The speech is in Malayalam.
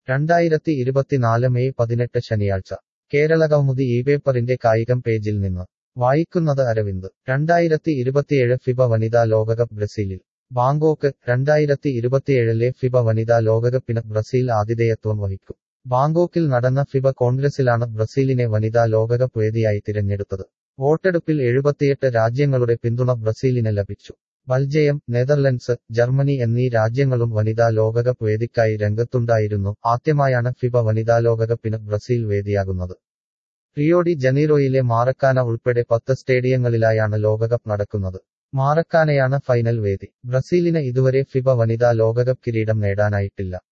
രണ്ടായിരത്തി ഇരുപത്തിനാല് മെയ് പതിനെട്ട് ശനിയാഴ്ച കേരള കൗമുദി ഈ പേപ്പറിന്റെ കായികം പേജിൽ നിന്ന് വായിക്കുന്നത് അരവിന്ദ് രണ്ടായിരത്തി ഇരുപത്തിയേഴ് ഫിബ വനിതാ ലോകകപ്പ് ബ്രസീലിൽ ബാങ്കോക്ക് രണ്ടായിരത്തി ഇരുപത്തിയേഴിലെ ഫിബ വനിതാ ലോകകപ്പിന് ബ്രസീൽ ആതിഥേയത്വം വഹിക്കും ബാങ്കോക്കിൽ നടന്ന ഫിബ കോൺഗ്രസിലാണ് ബ്രസീലിനെ വനിതാ ലോകകപ്പ് വേദിയായി തിരഞ്ഞെടുത്തത് വോട്ടെടുപ്പിൽ എഴുപത്തിയെട്ട് രാജ്യങ്ങളുടെ പിന്തുണ ബ്രസീലിന് ലഭിച്ചു ബൽജയം നെതർലൻഡ്സ് ജർമ്മനി എന്നീ രാജ്യങ്ങളും വനിതാ ലോകകപ്പ് വേദിക്കായി രംഗത്തുണ്ടായിരുന്നു ആദ്യമായാണ് ഫിബ വനിതാ ലോകകപ്പിന് ബ്രസീൽ വേദിയാകുന്നത് റിയോഡി ജനീറോയിലെ മാറക്കാന ഉൾപ്പെടെ പത്ത് സ്റ്റേഡിയങ്ങളിലായാണ് ലോകകപ്പ് നടക്കുന്നത് മാറക്കാനയാണ് ഫൈനൽ വേദി ബ്രസീലിന് ഇതുവരെ ഫിബ വനിതാ ലോകകപ്പ് കിരീടം നേടാനായിട്ടില്ല